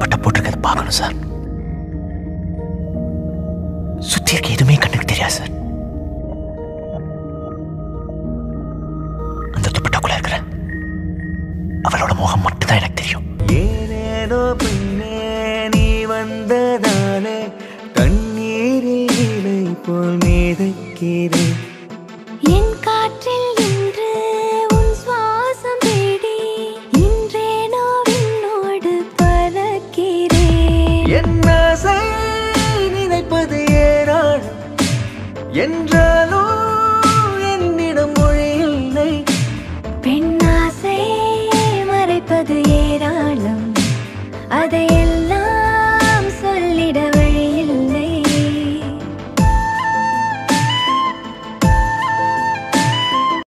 துப்பட்டா போட்டிருக்கிறது பார்க்கணும் சார் சுத்தி இருக்க எதுவுமே கண்ணுக்கு தெரியாது சார் அந்த துப்பட்டாக்குள்ள இருக்கிற அவளோட முகம் மட்டும்தான் எனக்கு தெரியும் ஏனேனோ பெண்ணே நீ வந்ததாலே கண்ணீரில் இலை போல் மிதக்கிறேன்